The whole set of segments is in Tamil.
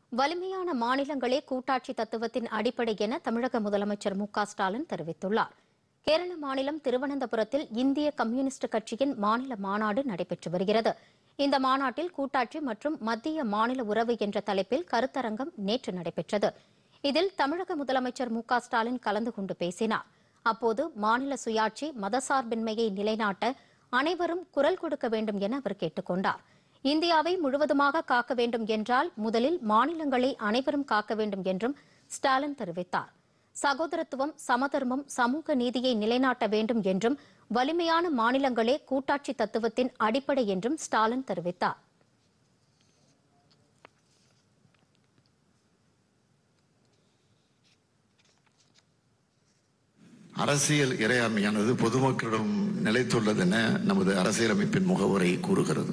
வலிமையான மாநிலங்களே கூட்டாட்சி தத்துவத்தின் அடிப்படை என தமிழக முதலமைச்சர் மு க ஸ்டாலின் தெரிவித்துள்ளார் கேரள மாநிலம் திருவனந்தபுரத்தில் இந்திய கம்யூனிஸ்ட் கட்சியின் மாநில மாநாடு நடைபெற்று வருகிறது இந்த மாநாட்டில் கூட்டாட்சி மற்றும் மத்திய மாநில உறவு என்ற தலைப்பில் கருத்தரங்கம் நேற்று நடைபெற்றது இதில் தமிழக முதலமைச்சர் மு க ஸ்டாலின் கலந்து கொண்டு பேசினார் அப்போது மாநில சுயாட்சி மதசார்பின்மையை நிலைநாட்ட அனைவரும் குரல் கொடுக்க வேண்டும் என அவர் கேட்டுக் கொண்டார் இந்தியாவை முழுவதுமாக காக்க வேண்டும் என்றால் முதலில் மாநிலங்களை அனைவரும் காக்க வேண்டும் என்றும் ஸ்டாலின் தெரிவித்தார் சகோதரத்துவம் சமதர்மம் சமூக நீதியை நிலைநாட்ட வேண்டும் என்றும் வலிமையான மாநிலங்களே கூட்டாட்சி தத்துவத்தின் அடிப்படை என்றும் ஸ்டாலின் தெரிவித்தார் அரசியல் இறையாண்மையானது பொதுமக்களிடம் நிலைத்துள்ளதென நமது அரசியலமைப்பின் முகவுரை கூறுகிறது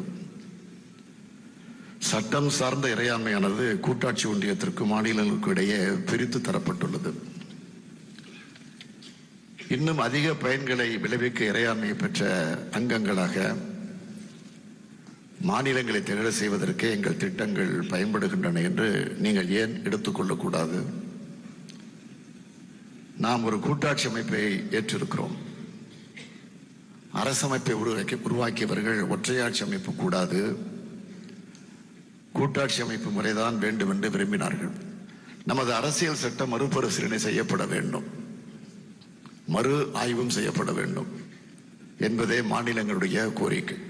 சட்டம் சார்ந்த இறையாண்மையானது கூட்டாட்சி ஒன்றியத்திற்கு மாநிலங்களுக்கு இடையே பிரித்து தரப்பட்டுள்ளது இன்னும் அதிக பயன்களை விளைவிக்க இறையாண்மையை பெற்ற அங்கங்களாக மாநிலங்களை திகழ செய்வதற்கே எங்கள் திட்டங்கள் பயன்படுகின்றன என்று நீங்கள் ஏன் எடுத்துக்கொள்ளக்கூடாது நாம் ஒரு கூட்டாட்சி அமைப்பை ஏற்றிருக்கிறோம் அரசமைப்பை உருவாக்கி உருவாக்கியவர்கள் ஒற்றையாட்சி அமைப்பு கூடாது கூட்டாட்சி அமைப்பு முறைதான் வேண்டும் என்று விரும்பினார்கள் நமது அரசியல் சட்டம் மறுபரிசீலனை செய்யப்பட வேண்டும் மறு ஆய்வும் செய்யப்பட வேண்டும் என்பதே மாநிலங்களுடைய கோரிக்கை